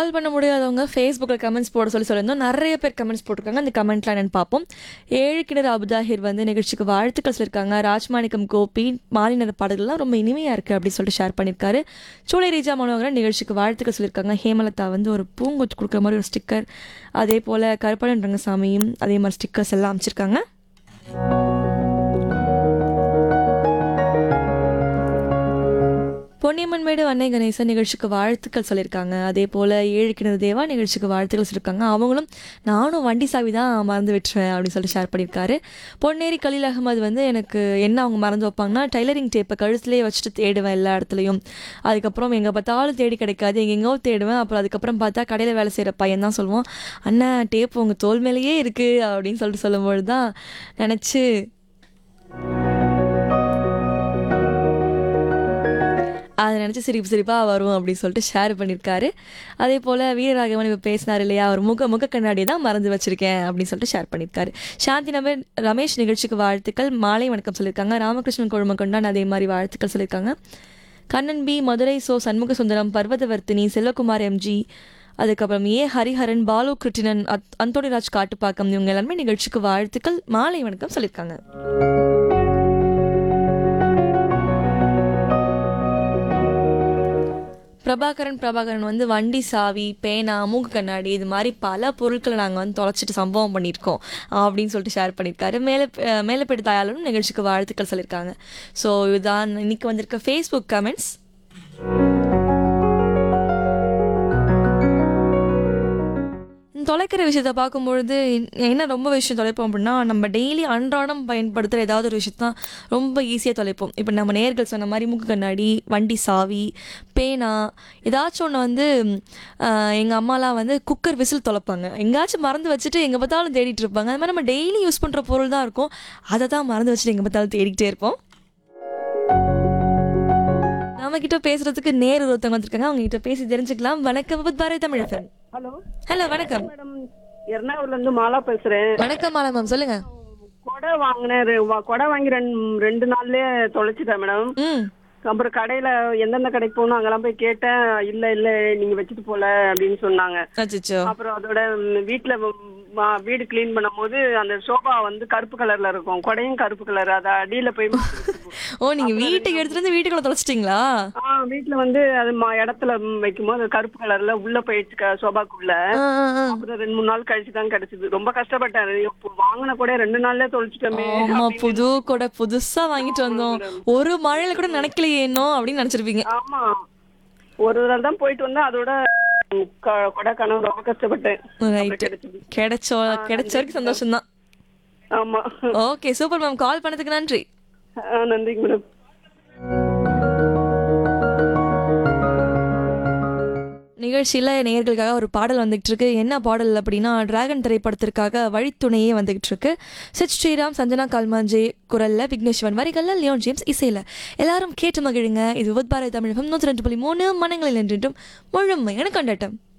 கால் பண்ண முடியாதவங்க ஃபேஸ்புக்கில் கமெண்ட்ஸ் போட சொல்லி சொல்லியிருந்தோம் நிறைய பேர் கமெண்ட்ஸ் போட்டிருக்காங்க அந்த கமெண்ட்லாம் என்னென்னு பார்ப்போம் ஏழு கிணறு அபுதாஹிர் வந்து நிகழ்ச்சிக்கு வாழ்த்துக்கள் சொல்லியிருக்காங்க ராஜ்மாணிக்கம் கோபி மாலினர் பாடல்கள்லாம் ரொம்ப இனிமையாக இருக்குது அப்படின்னு சொல்லிட்டு ஷேர் பண்ணியிருக்காரு சூளை ரீஜா மனோகரன் நிகழ்ச்சிக்கு வாழ்த்துக்கள் சொல்லியிருக்காங்க ஹேமலதா வந்து ஒரு பூங்கொத்து கொடுக்குற மாதிரி ஒரு ஸ்டிக்கர் அதே போல் கருப்பணன் ரங்கசாமியும் அதே மாதிரி ஸ்டிக்கர்ஸ் எல்லாம் அமைச்சிருக்காங்க பொன்னியம்மன் மேடு அன்னை கணேசன் நிகழ்ச்சிக்கு வாழ்த்துக்கள் சொல்லியிருக்காங்க அதே போல் ஏழு கிணறு தேவா நிகழ்ச்சிக்கு வாழ்த்துக்கள் சொல்லியிருக்காங்க அவங்களும் நானும் வண்டி சாவி தான் மறந்து விட்டுருவேன் அப்படின்னு சொல்லிட்டு ஷேர் பண்ணியிருக்காரு பொன்னேரி கலீல் அகமது வந்து எனக்கு என்ன அவங்க மறந்து வைப்பாங்கன்னா டைலரிங் டேப்பை கழுத்துலேயே வச்சுட்டு தேடுவேன் எல்லா இடத்துலையும் அதுக்கப்புறம் எங்கே பார்த்தாலும் தேடி கிடைக்காது எங்கெங்கோ தேடுவேன் அப்புறம் அதுக்கப்புறம் பார்த்தா கடையில் வேலை செய்கிற பையன் தான் சொல்லுவோம் அண்ணா டேப் உங்கள் தோல் மேலேயே இருக்குது அப்படின்னு சொல்லிட்டு சொல்லும்பொழுது தான் நினச்சி அதை நினச்சி சிரிப்பு சிரிப்பாக வரும் அப்படின்னு சொல்லிட்டு ஷேர் பண்ணியிருக்காரு அதே போல் வீரராகவன் இப்போ பேசினார் இல்லையா அவர் முக முக கண்ணாடியை தான் மறந்து வச்சிருக்கேன் அப்படின்னு சொல்லிட்டு ஷேர் பண்ணியிருக்காரு சாந்தி நபர் ரமேஷ் நிகழ்ச்சிக்கு வாழ்த்துக்கள் மாலை வணக்கம் சொல்லியிருக்காங்க ராமகிருஷ்ணன் குழுமக்கொண்டான் அதே மாதிரி வாழ்த்துக்கள் சொல்லியிருக்காங்க கண்ணன் பி மதுரை சோ சண்முக சுந்தரம் பர்வதவர்த்தினி செல்வகுமார் எம்ஜி அதுக்கப்புறம் ஏ ஹரிஹரன் பாலு கிருட்டினன் அத் அந்தோணிராஜ் காட்டுப்பாக்கம் இவங்க எல்லாருமே நிகழ்ச்சிக்கு வாழ்த்துக்கள் மாலை வணக்கம் சொல்லியிருக்காங்க பிரபாகரன் பிரபாகரன் வந்து வண்டி சாவி பேனா மூக்கு கண்ணாடி இது மாதிரி பல பொருட்களை நாங்கள் வந்து தொலைச்சிட்டு சம்பவம் பண்ணியிருக்கோம் அப்படின்னு சொல்லிட்டு ஷேர் பண்ணியிருக்காரு மேலே மேலப்பேட்டு தாயாலும் நிகழ்ச்சிக்கு வாழ்த்துக்கள் சொல்லியிருக்காங்க ஸோ இதுதான் இன்னைக்கு வந்திருக்க ஃபேஸ்புக் கமெண்ட்ஸ் தொலைக்கிற விஷயத்த பார்க்கும்பொழுது என்ன ரொம்ப விஷயம் தொலைப்போம் அப்படின்னா நம்ம டெய்லி அன்றாடம் பயன்படுத்துகிற ஏதாவது ஒரு விஷயத்தான் ரொம்ப ஈஸியாக தொலைப்போம் இப்போ நம்ம நேர்கள் சொன்ன மாதிரி மூக்கு கண்ணாடி வண்டி சாவி பேனா ஏதாச்சும் ஒன்று வந்து எங்கள் அம்மாலாம் வந்து குக்கர் விசில் தொலைப்பாங்க எங்கேயாச்சும் மறந்து வச்சுட்டு எங்கே பார்த்தாலும் தேடிட்டு இருப்பாங்க அது மாதிரி நம்ம டெய்லி யூஸ் பண்ணுற பொருள் தான் இருக்கும் அதை தான் மறந்து வச்சுட்டு எங்கே பார்த்தாலும் தேடிக்கிட்டே இருப்போம் நம்ம கிட்ட பேசுறதுக்கு நேர் ஒருத்தவங்க வந்திருக்காங்க அவங்க கிட்ட பேசி தெரிஞ்சுக்கலாம் வணக்கம் Bharathi Tamil FM. Hello hello வணக்கம் மேடம் எர்ணாகுளம்ல இருந்து மாலா பேசுறேன் வணக்கம் மாலா மேம் சொல்லுங்க கொடை வாங்கினேன் ரெ- வா- கொடை வாங்கி ரெண்டு ரெண்டு நாள்லயே தொலைச்சிட்டேன் மேடம் ம் அப்புறம் கடையில எந்தெந்த கடைக்கு போகணும் அங்கெல்லாம் போய் கேட்டேன் இல்ல இல்ல நீங்க வச்சுட்டு போல அப்படின்னு சொன்னாங்க அச்சோ அப்புறம் அதோட ம், வீட்ல ம், மா- வீடு க்ளீன் பண்ணும்போது அந்த சோபா வந்து கருப்பு கலர்ல இருக்கும் கொடையும் கருப்பு கலர் அது அடியில போய் ஓ நீங்க வீட்டுக்கு எடுத்துட்டு வந்து வீட்டுக்குள்ள தொலைச்சிட்டீங்களா ஆ வீட்ல வந்து அது மா- இடத்துல ம், வைக்கும்போது அது கருப்பு கலர்ல உள்ள போயிடுச்சு க- சோபாக்குள்ள ஆ, ஆ, ஆ. அப்புறம் ரெண்டு மூணு நாள் கழிச்சு தான் கிடைச்சது ரொம்ப கஷ்டப்பட்டேன் இப்போ வாங்கின கூட ரெண்டு நாள்ல தொலைச்சிட்டோமே ஆமா புது கூட புதுசா வாங்கிட்டு வந்தோம் ஒரு மழையில கூட நினைக்கலையே இன்னும் அப்படின்னு நினைச்சிருப்பீங்க ஆமா ஒரு தடவை தான் போயிட்டு வந்தேன் அதோட ம், க- கொடைக்கானல் ரொம்ப கஷ்டப்பட்டேன் ரைட் கிடைச்சது. கிடைச்சோ கிடைச்ச வரைக்கும் சந்தோஷம் தான் ஆமா ஓகே சூப்பர் மேம் கால் பண்ணதுக்கு நன்றி ஆ, நன்றிங்க மேடம் நிகழ்ச்சியில் நேயர்களுக்காக ஒரு பாடல் வந்துகிட்டு இருக்கு என்ன பாடல் அப்படின்னா டிராகன் திரைப்படத்திற்காக வழித்துணையே வந்துகிட்டு இருக்கு சித் ஸ்ரீராம் சஞ்சனா கால்மாஞ்சே குரல்ல விக்னேஸ்வரன் வரிகள்ல லியோன் ஜேம்ஸ் இசையில எல்லாரும் கேட்டு மகிழுங்க இது வித் பாரதி தமிழகம் நூற்றி ரெண்டு புள்ளி மூணு மனங்களில் என்றென்றும் முழுமையான கொண்டாட்டம்